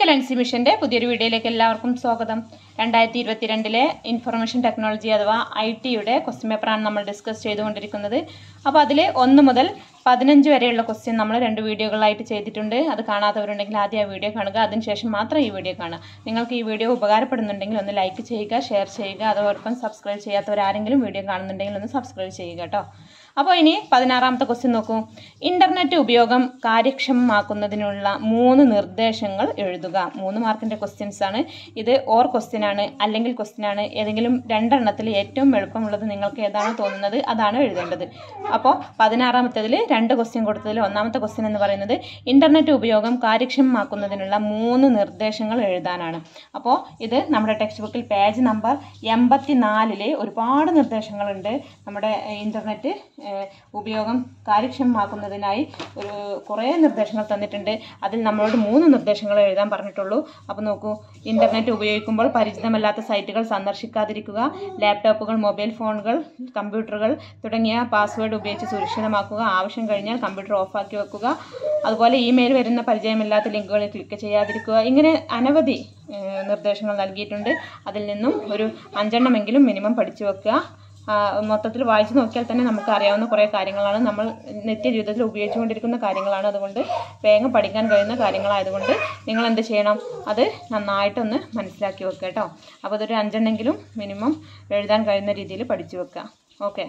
ലെൻസി മിഷന്റെ പുതിയൊരു വീഡിയോയിലേക്ക് എല്ലാവർക്കും സ്വാഗതം രണ്ടായിരത്തി ഇരുപത്തിരണ്ടിലെ ഇൻഫർമേഷൻ ടെക്നോളജി അഥവാ ഐ ടിയുടെ ക്വസ്റ്റ്യൻ പേപ്പറാണ് നമ്മൾ ഡിസ്കസ് ചെയ്തുകൊണ്ടിരിക്കുന്നത് അപ്പോൾ അതിൽ ഒന്ന് മുതൽ പതിനഞ്ച് വരെയുള്ള ക്വസ്റ്റ്യൻ നമ്മൾ രണ്ട് വീഡിയോകളായിട്ട് ചെയ്തിട്ടുണ്ട് അത് കാണാത്തവരുണ്ടെങ്കിൽ ആദ്യം ആ വീഡിയോ കാണുക അതിനുശേഷം മാത്രം ഈ വീഡിയോ കാണുക നിങ്ങൾക്ക് ഈ വീഡിയോ ഉപകാരപ്പെടുന്നുണ്ടെങ്കിൽ ഒന്ന് ലൈക്ക് ചെയ്യുക ഷെയർ ചെയ്യുക അതോടൊപ്പം സബ്സ്ക്രൈബ് ചെയ്യാത്തവരാരെങ്കിലും വീഡിയോ കാണുന്നുണ്ടെങ്കിൽ ഒന്ന് സബ്സ്ക്രൈബ് ചെയ്യുക കേട്ടോ അപ്പോൾ ഇനി പതിനാറാമത്തെ ക്വസ്റ്റ്യൻ നോക്കൂ ഇന്റർനെറ്റ് ഉപയോഗം കാര്യക്ഷമമാക്കുന്നതിനുള്ള മൂന്ന് നിർദ്ദേശങ്ങൾ എഴുതുക മൂന്ന് മാർക്കിന്റെ ക്വസ്റ്റ്യൻസ് ആണ് ഇത് ഓർ ക്വസ്റ്റ്യൻ ആണ് അല്ലെങ്കിൽ ക്വസ്റ്റ്യൻ ആണ് ഏതെങ്കിലും രണ്ടെണ്ണത്തിൽ ഏറ്റവും എളുപ്പമുള്ളത് നിങ്ങൾക്ക് ഏതാണോ തോന്നുന്നത് അതാണ് എഴുതേണ്ടത് അപ്പോൾ പതിനാറാമത്തേതിൽ രണ്ട് ക്വസ്റ്റ്യൻ കൊടുത്തതിൽ ഒന്നാമത്തെ ക്വസ്റ്റ്യൻ എന്ന് പറയുന്നത് ഇന്റർനെറ്റ് ഉപയോഗം കാര്യക്ഷമമാക്കുന്നതിനുള്ള മൂന്ന് നിർദ്ദേശങ്ങൾ എഴുതാനാണ് അപ്പോൾ ഇത് നമ്മുടെ ടെക്സ്റ്റ് ബുക്കിൽ പേജ് നമ്പർ എൺപത്തിനാലില് ഒരുപാട് നിർദ്ദേശങ്ങളുണ്ട് നമ്മുടെ ഇന്റർനെറ്റ് ഏഹ്, ഉപയോഗം കാര്യക്ഷമമാക്കുന്നതിനായി ഒരു കുറേ നിർദ്ദേശങ്ങൾ തന്നിട്ടുണ്ട് അതിൽ നമ്മളോട് മൂന്ന് നിർദ്ദേശങ്ങൾ എഴുതാൻ പറഞ്ഞിട്ടുള്ളൂ അപ്പോൾ നോക്കൂ ഇന്റർനെറ്റ് ഉപയോഗിക്കുമ്പോൾ പരിചിതമല്ലാത്ത സൈറ്റുകൾ സന്ദർശിക്കാതിരിക്കുക ലാപ്ടോപ്പുകൾ മൊബൈൽ ഫോണുകൾ കമ്പ്യൂട്ടറുകൾ തുടങ്ങിയ പാസ്വേഡ് ഉപയോഗിച്ച് സുരക്ഷിതമാക്കുക ആവശ്യം കഴിഞ്ഞാൽ കമ്പ്യൂട്ടർ ഓഫാക്കി വെക്കുക അതുപോലെ ഇമെയിൽ വരുന്ന പരിചയമില്ലാത്ത ലിങ്കുകളിൽ ക്ലിക്ക് ചെയ്യാതിരിക്കുക ഇങ്ങനെ അനവധി ഏഹ്, നിർദ്ദേശങ്ങൾ നൽകിയിട്ടുണ്ട് അതിൽ നിന്നും ഒരു അഞ്ചെണ്ണമെങ്കിലും മിനിമം പഠിച്ചു വെക്കുക ആ, മൊത്തത്തിൽ വായിച്ചു നോക്കിയാൽ തന്നെ നമുക്ക് അറിയാവുന്ന കുറേ കാര്യങ്ങളാണ് നമ്മൾ നിത്യജീവിതത്തിൽ ഉപയോഗിച്ചുകൊണ്ടിരിക്കുന്ന കാര്യങ്ങളാണ് അതുകൊണ്ട് വേഗം പഠിക്കാൻ കഴിയുന്ന കാര്യങ്ങളായതുകൊണ്ട് നിങ്ങൾ എന്ത് ചെയ്യണം അത് നന്നായിട്ടൊന്ന് മനസ്സിലാക്കി വെക്കുക കേട്ടോ അപ്പോൾ അതൊരു അഞ്ചെണ്ണെങ്കിലും മിനിമം എഴുതാൻ കഴിയുന്ന രീതിയിൽ പഠിച്ചു വെക്കുക ഓക്കെ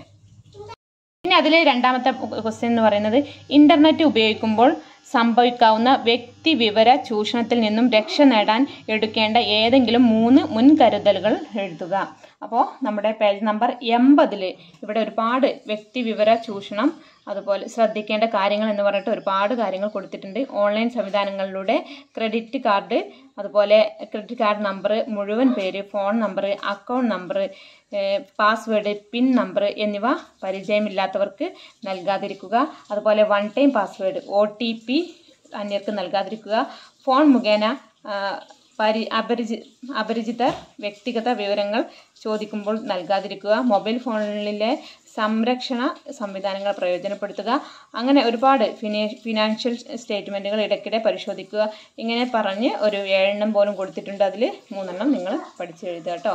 പിന്നെ അതിൽ രണ്ടാമത്തെ ക്വസ്റ്റ്യൻ എന്ന് പറയുന്നത് ഇന്റർനെറ്റ് ഉപയോഗിക്കുമ്പോൾ സംഭവിക്കാവുന്ന വ്യക്തി വിവര ചൂഷണത്തിൽ നിന്നും രക്ഷ നേടാൻ എടുക്കേണ്ട ഏതെങ്കിലും മൂന്ന് മുൻകരുതലുകൾ എഴുതുക അപ്പോൾ നമ്മുടെ പേജ് നമ്പർ എൺപതിൽ ഇവിടെ ഒരുപാട് വ്യക്തി വിവര ചൂഷണം അതുപോലെ ശ്രദ്ധിക്കേണ്ട കാര്യങ്ങൾ എന്ന് പറഞ്ഞിട്ട് ഒരുപാട് കാര്യങ്ങൾ കൊടുത്തിട്ടുണ്ട് ഓൺലൈൻ സംവിധാനങ്ങളിലൂടെ ക്രെഡിറ്റ് കാർഡ് അതുപോലെ ക്രെഡിറ്റ് കാർഡ് നമ്പർ മുഴുവൻ പേര് phone number account number password pin number എന്നിവ പരിചയമില്ലാത്തവർക്ക് നൽകാതിരിക്കുക അതുപോലെ one time password O T P അന്യർക്ക് നൽകാതിരിക്കുക ഫോൺ മുഖേന ആ, പരി അപരിചി അപരിചിതർ വ്യക്തിഗത വിവരങ്ങൾ ചോദിക്കുമ്പോൾ നൽകാതിരിക്കുക മൊബൈൽ ഫോണിലെ സംരക്ഷണ സംവിധാനങ്ങൾ പ്രയോജനപ്പെടുത്തുക അങ്ങനെ ഒരുപാട് ഫിനാ ഫിനാൻഷ്യൽ സ്റ്റേറ്റ്മെൻറ്റുകൾ ഇടയ്ക്കിടെ പരിശോധിക്കുക ഇങ്ങനെ പറഞ്ഞ് ഒരു ഏഴെണ്ണം പോലും കൊടുത്തിട്ടുണ്ട് അതിൽ മൂന്നെണ്ണം നിങ്ങൾ പഠിച്ചെഴുതുക കേട്ടോ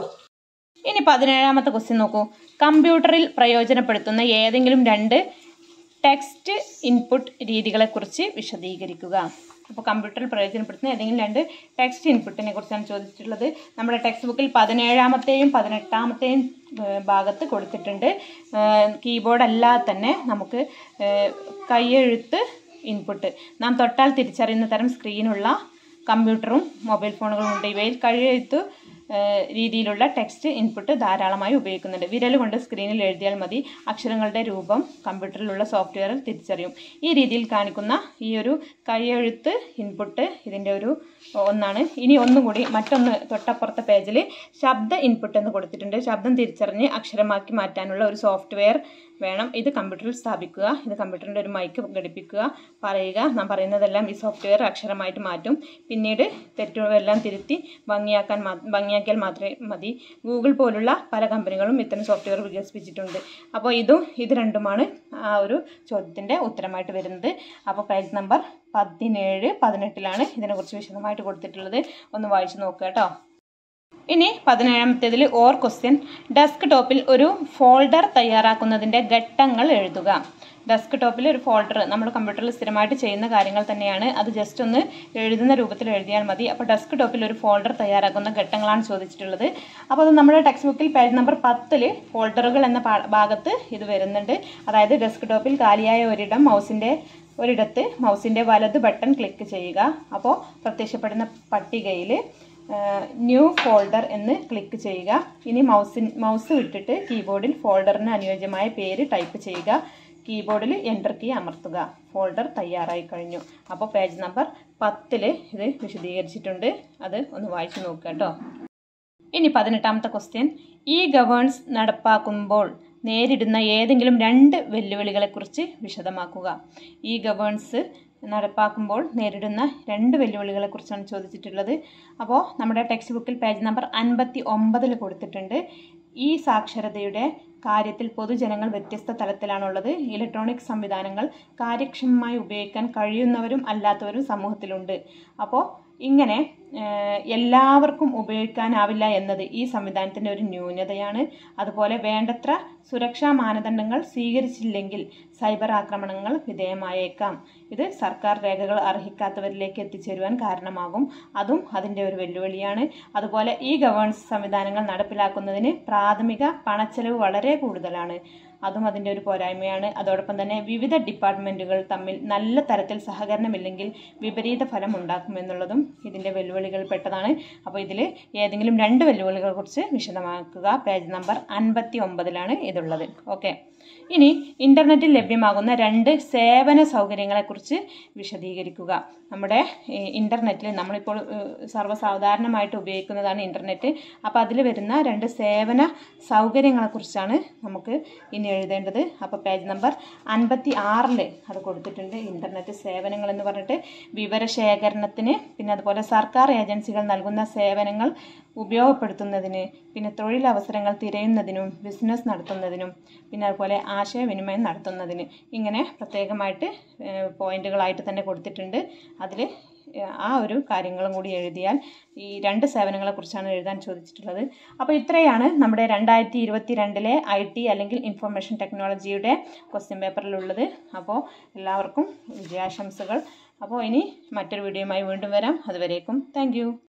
ഇനി പതിനേഴാമത്തെ ക്വസ്റ്റ്യൻ നോക്കൂ കമ്പ്യൂട്ടറിൽ പ്രയോജനപ്പെടുത്തുന്ന ഏതെങ്കിലും രണ്ട് ടെക്സ്റ്റ് ഇൻപുട്ട് രീതികളെക്കുറിച്ച് വിശദീകരിക്കുക അപ്പോൾ കമ്പ്യൂട്ടറിൽ പ്രയോജനപ്പെടുത്തുന്ന ഏതെങ്കിലും രണ്ട് ടെക്സ്റ്റ് ഇൻപുട്ടിനെ കുറിച്ചാണ് ചോദിച്ചിട്ടുള്ളത് നമ്മുടെ ടെക്സ്റ്റ് ബുക്കിൽ പതിനേഴാമത്തെയും പതിനെട്ടാമത്തെയും ഏഹ്, ഭാഗത്ത് കൊടുത്തിട്ടുണ്ട് കീബോർഡ് അല്ലാതെ തന്നെ നമുക്ക് ഏഹ്, കൈയെഴുത്ത് ഇൻപുട്ട് നാം തൊട്ടാൽ തിരിച്ചറിയുന്ന തരം സ്ക്രീനുള്ള കമ്പ്യൂട്ടറും മൊബൈൽ ഫോണുകളും ഉണ്ട് ഇവയിൽ കൈയെഴുത്ത് ഏഹ് രീതിയിലുള്ള ടെക്സ്റ്റ് ഇൻപുട്ട് ധാരാളമായി ഉപയോഗിക്കുന്നുണ്ട് വിരൽ കൊണ്ട് സ്ക്രീനിൽ എഴുതിയാൽ മതി അക്ഷരങ്ങളുടെ രൂപം കമ്പ്യൂട്ടറിലുള്ള സോഫ്റ്റ്വെയറിൽ തിരിച്ചറിയും ഈ രീതിയിൽ കാണിക്കുന്ന ഈ ഒരു കൈയെഴുത്ത് ഇൻപുട്ട് ഇതിൻ്റെ ഒരു ഒന്നാണ് ഇനി ഒന്നും കൂടി മറ്റൊന്ന് തൊട്ടപ്പുറത്തെ പേജിൽ ശബ്ദ ഇൻപുട്ട് എന്ന് കൊടുത്തിട്ടുണ്ട് ശബ്ദം തിരിച്ചറിഞ്ഞ് അക്ഷരമാക്കി മാറ്റാനുള്ള ഒരു സോഫ്റ്റ്വെയർ വേണം ഇത് കമ്പ്യൂട്ടറിൽ സ്ഥാപിക്കുക ഇത് കമ്പ്യൂട്ടറിൻ്റെ ഒരു മൈക്ക് ഘടിപ്പിക്കുക പറയുക നാം പറയുന്നതെല്ലാം ഈ സോഫ്റ്റ്വെയർ അക്ഷരമായിട്ട് മാറ്റും പിന്നീട് തെറ്റുകളെല്ലാം തിരുത്തി ഭംഗിയാക്കാൻ മാ ഭംഗിയാക്കിയാൽ മാത്രമേ മതി ഗൂഗിൾ പോലുള്ള പല കമ്പനികളും ഇത്തരം സോഫ്റ്റ്വെയർ വികസിപ്പിച്ചിട്ടുണ്ട് അപ്പോൾ ഇതും ഇത് രണ്ടുമാണ് ആ ഒരു ചോദ്യത്തിൻ്റെ ഉത്തരമായിട്ട് വരുന്നത് അപ്പോൾ പേജ് നമ്പർ പതിനേഴ് പതിനെട്ടിലാണ് ഇതിനെക്കുറിച്ച് വിശദമായിട്ട് കൊടുത്തിട്ടുള്ളത് ഒന്ന് വായിച്ചു നോക്കുക കേട്ടോ ഇനി പതിനേഴാമത്തേതിൽ ഓർ ക്വസ്റ്റ്യൻ ഡെസ്ക് ടോപ്പിൽ ഒരു ഫോൾഡർ തയ്യാറാക്കുന്നതിൻ്റെ ഘട്ടങ്ങൾ എഴുതുക ഡെസ്ക് ടോപ്പിൽ ഒരു ഫോൾഡർ നമ്മൾ കമ്പ്യൂട്ടറിൽ സ്ഥിരമായിട്ട് ചെയ്യുന്ന കാര്യങ്ങൾ തന്നെയാണ് അത് ജസ്റ്റ് ഒന്ന് എഴുതുന്ന രൂപത്തിൽ എഴുതിയാൽ മതി അപ്പോൾ ഡെസ്ക് ടോപ്പിൽ ഒരു ഫോൾഡർ തയ്യാറാക്കുന്ന ഘട്ടങ്ങളാണ് ചോദിച്ചിട്ടുള്ളത് അപ്പോൾ അത് നമ്മുടെ ടെക്സ്റ്റ് ബുക്കിൽ പേജ് നമ്പർ പത്തിൽ ഫോൾഡറുകൾ എന്ന പാ- ഭാഗത്ത് ഇത് വരുന്നുണ്ട് അതായത് ഡെസ്ക് ടോപ്പിൽ കാലിയായ ഒരിടം മൗസിൻ്റെ ഒരിടത്ത് മൗസിൻ്റെ വലത് ബട്ടൺ ക്ലിക്ക് ചെയ്യുക അപ്പോൾ പ്രത്യക്ഷപ്പെടുന്ന പട്ടികയിൽ ന്യൂ ഫോൾഡർ എന്ന് ക്ലിക്ക് ചെയ്യുക ഇനി മൗസിൻ മൗസ് വിട്ടിട്ട് കീബോർഡിൽ ഫോൾഡറിന് അനുയോജ്യമായ പേര് ടൈപ്പ് ചെയ്യുക കീബോർഡിൽ എൻ്റർ കീ അമർത്തുക ഫോൾഡർ തയ്യാറായി കഴിഞ്ഞു അപ്പോൾ പേജ് നമ്പർ പത്തിൽ ഇത് വിശദീകരിച്ചിട്ടുണ്ട് അത് ഒന്ന് വായിച്ചു നോക്കുക കേട്ടോ ഇനി പതിനെട്ടാമത്തെ ക്വസ്റ്റ്യൻ ഈ ഗവേൺസ് നടപ്പാക്കുമ്പോൾ നേരിടുന്ന ഏതെങ്കിലും രണ്ട് വെല്ലുവിളികളെക്കുറിച്ച് വിശദമാക്കുക ഈ ഗവേൺസ് നടപ്പാക്കുമ്പോൾ നേരിടുന്ന രണ്ട് വെല്ലുവിളികളെക്കുറിച്ചാണ് ചോദിച്ചിട്ടുള്ളത് അപ്പോൾ നമ്മുടെ ടെക്സ്റ്റ് ബുക്കിൽ പേജ് നമ്പർ അൻപത്തി ഒമ്പതിൽ കൊടുത്തിട്ടുണ്ട് ഈ സാക്ഷരതയുടെ കാര്യത്തിൽ പൊതുജനങ്ങൾ വ്യത്യസ്ത തലത്തിലാണുള്ളത് ഇലക്ട്രോണിക് സംവിധാനങ്ങൾ കാര്യക്ഷമമായി ഉപയോഗിക്കാൻ കഴിയുന്നവരും അല്ലാത്തവരും സമൂഹത്തിലുണ്ട് അപ്പോൾ ഇങ്ങനെ ഏഹ്, എല്ലാവർക്കും ഉപയോഗിക്കാനാവില്ല എന്നത് ഈ സംവിധാനത്തിൻ്റെ ഒരു ന്യൂനതയാണ് അതുപോലെ വേണ്ടത്ര സുരക്ഷാ മാനദണ്ഡങ്ങൾ സ്വീകരിച്ചില്ലെങ്കിൽ സൈബർ ആക്രമണങ്ങൾ വിധേയമായേക്കാം ഇത് സർക്കാർ രേഖകൾ അർഹിക്കാത്തവരിലേക്ക് എത്തിച്ചേരുവാൻ കാരണമാകും അതും അതിൻ്റെ ഒരു വെല്ലുവിളിയാണ് അതുപോലെ ഈ ഗവേൺസ് സംവിധാനങ്ങൾ നടപ്പിലാക്കുന്നതിന് പ്രാഥമിക പണച്ചെലവ് വളരെ കൂടുതലാണ് അതും അതിൻ്റെ ഒരു പോരായ്മയാണ് അതോടൊപ്പം തന്നെ വിവിധ ഡിപ്പാർട്ട്മെൻറ്റുകൾ തമ്മിൽ നല്ല തരത്തിൽ സഹകരണമില്ലെങ്കിൽ വിപരീത ഫലം ഉണ്ടാക്കുമെന്നുള്ളതും ഇതിൻ്റെ വെല്ലുവിളികൾ പെട്ടതാണ് അപ്പോൾ ഇതിൽ ഏതെങ്കിലും രണ്ട് വെല്ലുവിളികളെ കുറിച്ച് വിശദമാക്കുക പേജ് നമ്പർ അൻപത്തി ഒമ്പതിലാണ് ഇതുള്ളത് ഓക്കെ ഇനി ഇൻ്റർനെറ്റിൽ ലഭ്യമാകുന്ന രണ്ട് സേവന സൗകര്യങ്ങളെക്കുറിച്ച് വിശദീകരിക്കുക നമ്മുടെ ഇൻ്റർനെറ്റിൽ നമ്മളിപ്പോൾ ഏഹ്, സർവ്വസാധാരണമായിട്ട് ഉപയോഗിക്കുന്നതാണ് ഇൻ്റർനെറ്റ് അപ്പോൾ അതിൽ വരുന്ന രണ്ട് സേവന സൗകര്യങ്ങളെക്കുറിച്ചാണ് നമുക്ക് ഇനി എഴുതേണ്ടത് അപ്പോൾ പേജ് നമ്പർ അൻപത്തി ആറിൽ അത് കൊടുത്തിട്ടുണ്ട് ഇൻ്റർനെറ്റ് സേവനങ്ങൾ എന്ന് പറഞ്ഞിട്ട് വിവരശേഖരണത്തിന് പിന്നെ അതുപോലെ സർക്കാർ ഏജൻസികൾ നൽകുന്ന സേവനങ്ങൾ ഉപയോഗപ്പെടുത്തുന്നതിന് പിന്നെ തൊഴിലവസരങ്ങൾ തിരയുന്നതിനും ബിസിനസ് നടത്തുന്നതിനും പിന്നെ അതുപോലെ ആശയവിനിമയം നടത്തുന്നതിന് ഇങ്ങനെ പ്രത്യേകമായിട്ട് ഏഹ്, പോയിന്റുകളായിട്ട് തന്നെ കൊടുത്തിട്ടുണ്ട് അതിൽ ആ ഒരു കാര്യങ്ങളും കൂടി എഴുതിയാൽ ഈ രണ്ട് സേവനങ്ങളെക്കുറിച്ചാണ് എഴുതാൻ ചോദിച്ചിട്ടുള്ളത് അപ്പോൾ ഇത്രയാണ് നമ്മുടെ രണ്ടായിരത്തി ഇരുപത്തി രണ്ടിലെ ഐ ടി അല്ലെങ്കിൽ ഇൻഫർമേഷൻ ടെക്നോളജിയുടെ ക്വസ്റ്റ്യൻ പേപ്പറിലുള്ളത് അപ്പോൾ എല്ലാവർക്കും വിജയാശംസകൾ അപ്പോൾ ഇനി മറ്റൊരു വീഡിയോയുമായി വീണ്ടും വരാം അതുവരേക്കും താങ്ക്